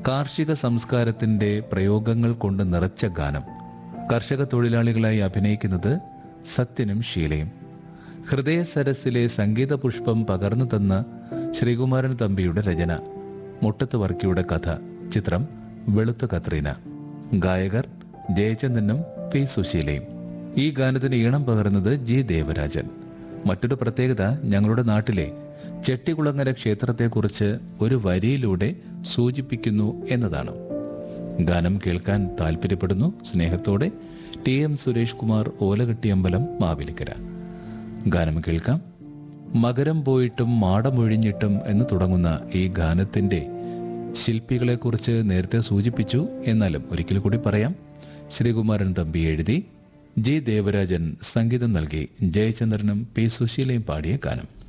കാർഷിക സംസ്കാരത്തിന്റെ പ്രയോഗങ്ങൾ കൊണ്ട് നിറച്ച ഗാനം കർഷക തൊഴിലാളികളായി അഭിനയിക്കുന്നത് സത്യനും ഷീലയും ഹൃദയ സരസിലെ സംഗീത പുഷ്പം പകർന്നു തന്ന ശ്രീകുമാരൻ തമ്പിയുടെ രചന മുട്ടത്ത് വർക്കിയുടെ കഥ ചിത്രം വെളുത്ത കത്രീന ഗായകർ ജയചന്ദ്രനും പി സുശീലയും ഈ ഗാനത്തിന് ഈണം പകർന്നത് ജി ദേവരാജൻ മറ്റൊരു പ്രത്യേകത ഞങ്ങളുടെ നാട്ടിലെ ചെട്ടികുളങ്ങര ക്ഷേത്രത്തെക്കുറിച്ച് ഒരു വരിയിലൂടെ സൂചിപ്പിക്കുന്നു എന്നതാണ് ഗാനം കേൾക്കാൻ താല്പര്യപ്പെടുന്നു സ്നേഹത്തോടെ ടി എം സുരേഷ് കുമാർ ഓലകെട്ടിയമ്പലം മാവേലിക്കര ഗാനം കേൾക്കാം മകരം പോയിട്ടും മാടമൊഴിഞ്ഞിട്ടും എന്ന് തുടങ്ങുന്ന ഈ ഗാനത്തിന്റെ ശില്പികളെക്കുറിച്ച് നേരത്തെ സൂചിപ്പിച്ചു എന്നാലും ഒരിക്കൽ കൂടി പറയാം ശ്രീകുമാരൻ തമ്പി എഴുതി ജി ദേവരാജൻ സംഗീതം നൽകി ജയചന്ദ്രനും പി സുശീലയും പാടിയ ഗാനം